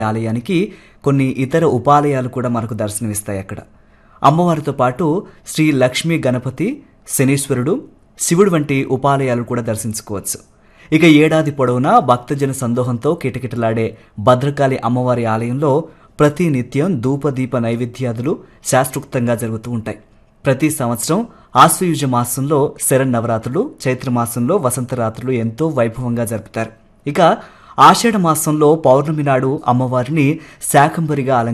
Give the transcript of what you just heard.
ఆలయానికి కొన్ని ఇతర ఉపాలయాలు కూడా మనకు దర్శనమిస్తాయి అక్కడ అమ్మవారితో పాటు శ్రీ లక్ష్మీ గణపతి శనీశ్వరుడు శివుడు వంటి ఉపాలయాలు కూడా దర్శించుకోవచ్చు ఇక ఏడాది పొడవునా భక్తజన సందోహంతో కిటకిటలాడే భద్రకాళి అమ్మవారి ఆలయంలో ప్రతి నిత్యం ధూపదీప నైవేద్యాదులు శాస్త్రోక్తంగా జరుగుతూ ఉంటాయి ప్రతి సంవత్సరం ఆశ్వయుజ మాసంలో శరన్నవరాత్రులు చైత్రమాసంలో వసంతరాత్రులు ఎంతో వైభవంగా జరుపుతారు ఇక ఆషాఢ మాసంలో పౌర్ణమి నాడు అమ్మవారిని శాకంబరిగా అలంకరించారు